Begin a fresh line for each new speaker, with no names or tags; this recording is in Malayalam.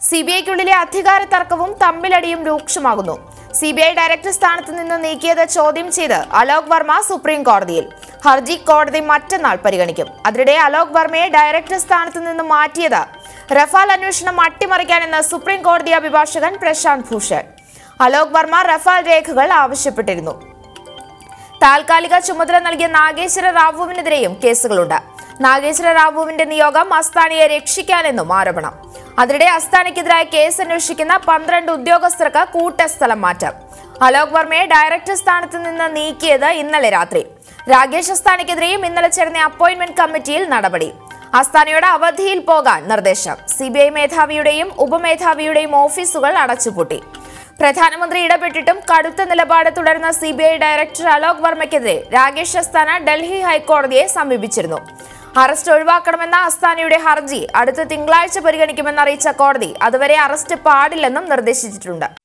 സി ബി ഐക്കുള്ളിലെ അധികാര തർക്കവും തമ്മിലടിയും രൂക്ഷമാകുന്നു സി ബി ഐ ഡയറക്ടർ സ്ഥാനത്ത് നിന്ന് നീക്കിയത് ചോദ്യം ചെയ്ത് അലോക് വർമ്മ സുപ്രീം കോടതിയിൽ ഹർജി കോടതി മറ്റന്നാൾ പരിഗണിക്കും അതിനിടെ അലോക് വർമ്മയെ ഡയറക്ടർ സ്ഥാനത്ത് നിന്ന് മാറ്റിയത് റഫാൽ അന്വേഷണം അട്ടിമറിക്കാനെന്ന് സുപ്രീം കോടതി അഭിഭാഷകൻ പ്രശാന്ത് ഭൂഷൺ അലോക് വർമ്മ റഫാൽ രേഖകൾ ആവശ്യപ്പെട്ടിരുന്നു താൽക്കാലിക ചുമതല നൽകിയ നാഗേശ്വര റാവുവിനെതിരെയും കേസുകളുണ്ട് നാഗേശ്വര റാവുവിന്റെ നിയോഗം അസ്താനയെ രക്ഷിക്കാനെന്നും ആരോപണം അതിനിടെ അസ്താനയ്ക്കെതിരായ കേസ് അന്വേഷിക്കുന്ന പന്ത്രണ്ട് ഉദ്യോഗസ്ഥർക്ക് കൂട്ടസ്ഥലം മാറ്റം അലോക് വർമ്മയെ ഡയറക്ടർ സ്ഥാനത്ത് നിന്ന് നീക്കിയത് ഇന്നലെ രാത്രി രാകേഷ് അസ്താനയ്ക്കെതിരെയും ഇന്നലെ ചേർന്ന അപ്പോയിന്റ്മെന്റ് കമ്മിറ്റിയിൽ നടപടി അസ്താനയുടെ അവധിയിൽ പോകാൻ നിർദ്ദേശം സി മേധാവിയുടെയും ഉപമേധാവിയുടെയും ഓഫീസുകൾ അടച്ചുപൂട്ടി പ്രധാനമന്ത്രി ഇടപെട്ടിട്ടും കടുത്ത നിലപാട് തുടർന്ന C B I director Alok വർമ്മയ്ക്കെതിരെ രാകേഷ് അസ്താന ഡൽഹി ഹൈക്കോടതിയെ സമീപിച്ചിരുന്നു അറസ്റ്റ് ഒഴിവാക്കണമെന്ന അസ്താനയുടെ ഹർജി അടുത്ത തിങ്കളാഴ്ച പരിഗണിക്കുമെന്ന് അറിയിച്ച കോടതി അതുവരെ അറസ്റ്റ് പാടില്ലെന്നും നിർദ്ദേശിച്ചിട്ടുണ്ട്